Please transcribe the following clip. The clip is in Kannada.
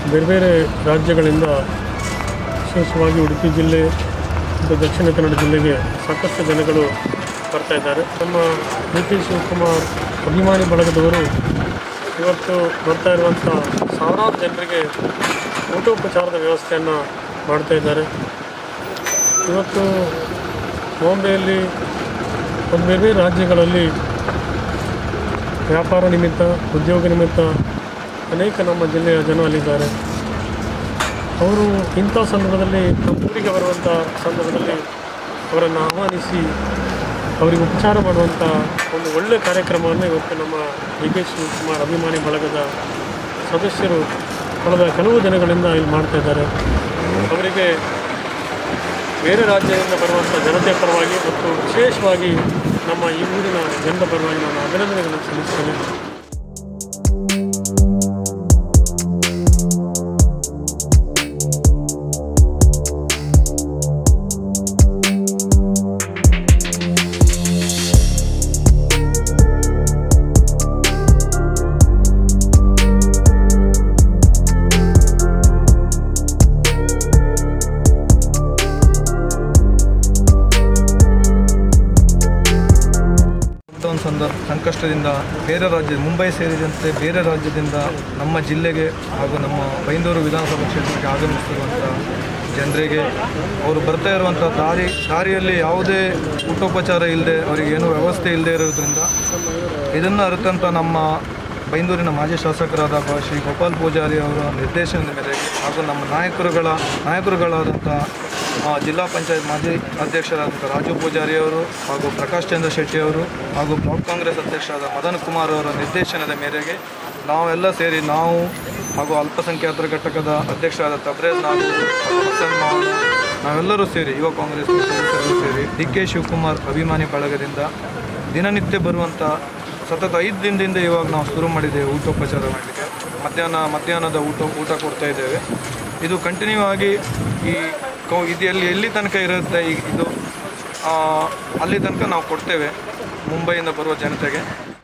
ಬೇರೆ ಬೇರೆ ರಾಜ್ಯಗಳಿಂದ ವಿಶೇಷವಾಗಿ ಉಡುಪಿ ಜಿಲ್ಲೆ ಮತ್ತು ದಕ್ಷಿಣ ಕನ್ನಡ ಜಿಲ್ಲೆಗೆ ಸಾಕಷ್ಟು ಜನಗಳು ಬರ್ತಾ ಇದ್ದಾರೆ ನಮ್ಮ ಡಿ ಕೆ ಶಿವಕುಮಾರ್ ಅಭಿಮಾನಿ ಬಳಗದವರು ಇವತ್ತು ಬರ್ತಾ ಇರುವಂಥ ಸಾವಿರಾರು ಜನರಿಗೆ ಊಟೋಪಚಾರದ ವ್ಯವಸ್ಥೆಯನ್ನು ಮಾಡ್ತಾ ಇದ್ದಾರೆ ಇವತ್ತು ಬಾಂಬೆಯಲ್ಲಿ ಒಂದು ಬೇರೆ ಬೇರೆ ರಾಜ್ಯಗಳಲ್ಲಿ ವ್ಯಾಪಾರ ನಿಮಿತ್ತ ಉದ್ಯೋಗ ನಿಮಿತ್ತ ಅನೇಕ ನಮ್ಮ ಜಿಲ್ಲೆಯ ಜನ ಅಲ್ಲಿದ್ದಾರೆ ಅವರು ಇಂಥ ಸಂದರ್ಭದಲ್ಲಿ ನಮ್ಮ ಊರಿಗೆ ಬರುವಂಥ ಸಂದರ್ಭದಲ್ಲಿ ಅವರನ್ನು ಆಹ್ವಾನಿಸಿ ಅವರಿಗೆ ಉಪಚಾರ ಮಾಡುವಂಥ ಒಂದು ಒಳ್ಳೆಯ ಕಾರ್ಯಕ್ರಮವನ್ನು ಇವತ್ತು ನಮ್ಮ ಡಿ ಕೆ ಶಿವಕುಮಾರ್ ಅಭಿಮಾನಿ ಬಳಗದ ಸದಸ್ಯರು ಕಳೆದ ಕೆಲವು ದಿನಗಳಿಂದ ಇಲ್ಲಿ ಮಾಡ್ತಾ ಇದ್ದಾರೆ ಅವರಿಗೆ ಬೇರೆ ರಾಜ್ಯದಿಂದ ಬರುವಂಥ ಜನತೆ ಪರವಾಗಿ ಮತ್ತು ವಿಶೇಷವಾಗಿ ನಮ್ಮ ಈ ಊರಿನ ಜನರ ಪರವಾಗಿ ನಾನು ಅಭಿನಂದನೆಗಳನ್ನು ಸಲ್ಲಿಸ್ತೇನೆ ಲಾಕ್ಡೌನ್ ಸಂದರ್ಭ ಸಂಕಷ್ಟದಿಂದ ಬೇರೆ ರಾಜ್ಯ ಮುಂಬೈ ಸೇರಿದಂತೆ ಬೇರೆ ರಾಜ್ಯದಿಂದ ನಮ್ಮ ಜಿಲ್ಲೆಗೆ ಹಾಗೂ ನಮ್ಮ ಬೈಂದೂರು ವಿಧಾನಸಭಾ ಕ್ಷೇತ್ರಕ್ಕೆ ಆಗಮಿಸ್ತಿರುವಂಥ ಜನರಿಗೆ ಅವರು ಬರ್ತಾ ಇರುವಂಥ ದಾರಿ ದಾರಿಯಲ್ಲಿ ಯಾವುದೇ ಊಟೋಪಚಾರ ಇಲ್ಲದೆ ಅವರಿಗೆ ಏನೂ ವ್ಯವಸ್ಥೆ ಇಲ್ಲದೆ ಇರೋದ್ರಿಂದ ಇದನ್ನು ಅರಿತಂಥ ನಮ್ಮ ಬೈಂದೂರಿನ ಮಾಜಿ ಶಾಸಕರಾದ ಬ- ಶ್ರೀ ಗೋಪಾಲ್ ಪೂಜಾರಿ ಅವರ ನಿರ್ದೇಶನದ ಮೇರೆಗೆ ಹಾಗೂ ನಮ್ಮ ನಾಯಕರುಗಳ ನಾಯಕರುಗಳಾದಂಥ ಆ, ಜಿಲ್ಲಾ ಪಂಚಾಯತ್ ಮಾಜಿ ಅಧ್ಯಕ್ಷರಾದಂಥ ರಾಜು ಪೂಜಾರಿ ಅವರು ಹಾಗೂ ಪ್ರಕಾಶ್ ಚಂದ್ರ ಶೆಟ್ಟಿ ಅವರು ಹಾಗೂ ಬ್ಲಾಕ್ ಕಾಂಗ್ರೆಸ್ ಅಧ್ಯಕ್ಷರಾದ ಮದನ್ ಕುಮಾರ್ ಅವರ ನಿರ್ದೇಶನದ ಮೇರೆಗೆ ನಾವೆಲ್ಲ ಸೇರಿ ನಾವು ಹಾಗೂ ಅಲ್ಪಸಂಖ್ಯಾತರ ಘಟಕದ ಅಧ್ಯಕ್ಷರಾದ ತಬ್ರೇಜ್ ನಾಗು ಹಾಗೂ ಹಸನ್ ಮಾವನ್ ನಾವೆಲ್ಲರೂ ಸೇರಿ ಯುವ ಕಾಂಗ್ರೆಸ್ ಸದಸ್ಯರು ಸೇರಿ ಡಿ ಕೆ ಶಿವಕುಮಾರ್ ಅಭಿಮಾನಿ ಬಳಗದಿಂದ ದಿನನಿತ್ಯ ಬರುವಂಥ ಸತತ ಐದು ದಿನದಿಂದ ಇವಾಗ ನಾವು ಶುರು ಮಾಡಿದ್ದೇವೆ ಊಟೋಪಚಾರ ಮಾಡಲಿಕ್ಕೆ ಮಧ್ಯಾಹ್ನ ಮಧ್ಯಾಹ್ನದ ಊಟ ಊಟ ಕೊಡ್ತಾ ಇದ್ದೇವೆ ಇದು ಕಂಟಿನ್ಯೂ ಆಗಿ ಈ ಕೌ ಇದು ಎಲ್ಲಿ ಎಲ್ಲಿ ತನಕ ಇರುತ್ತೆ ಈ ಇದು ಆ, ಅಲ್ಲಿ ತನಕ ನಾವು ಕೊಡ್ತೇವೆ ಮುಂಬೈಯಿಂದ ಬರುವ ಜನತೆಗೆ